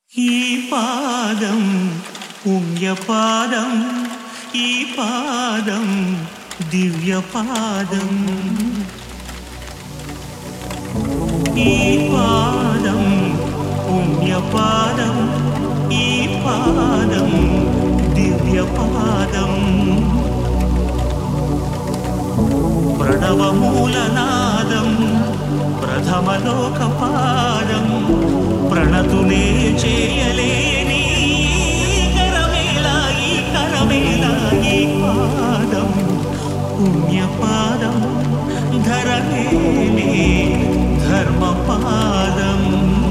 ఈ పాదం పుణ్యపాదం ఈ పాదం దివ్యపాదం ఈ పాదం పుణ్యపాదం ఈ పాదం దివ్యపాదం ప్రణవమూలనాదం ప్రథమలోకపాదం ప్రణతులే చేయలేని కరమేలా ఈ కరమేలా ఈ పాదం పుణ్యపాదం ధరలేని ధర్మపాదం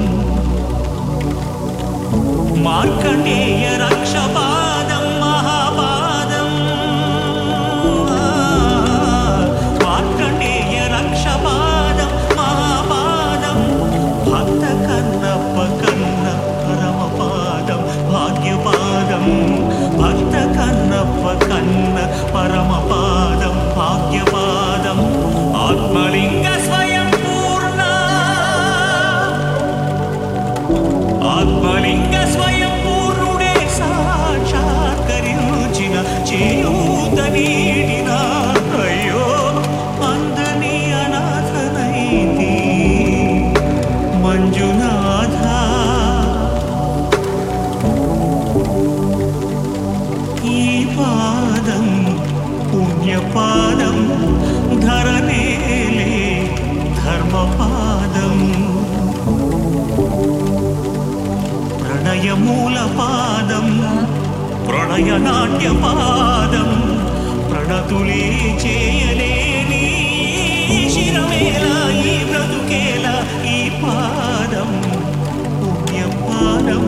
మార్కండేయ రక్షపాదం మహాపాదం మార్కండేయ రక్షపాదం మహాపాదం భక్త కన్నప్ప కన్న పరమపాదం భాగ్యపాదం భక్త కన్నప్ప కన్న పరమపాదం భాగ్యపాదం ఆత్మలింగ స్వయం పూర్ణ ఆత్మలింగ స్వయం పూర్ణుడే సాక్షాత్కరించిన చేయూత నీడిన అయ్యో అందని అనాథనైతి మంజునాథ ఈ పాదం పుణ్యపాదం ధరనేలే ధర్మపాదం ప్రణయమూలపాదం ప్రణయనాట్యపాదం ప్రణతులే చేయలేని శిరమేలా ఈ బ్రతుకేలా ఈ పాదం పుణ్యపాదం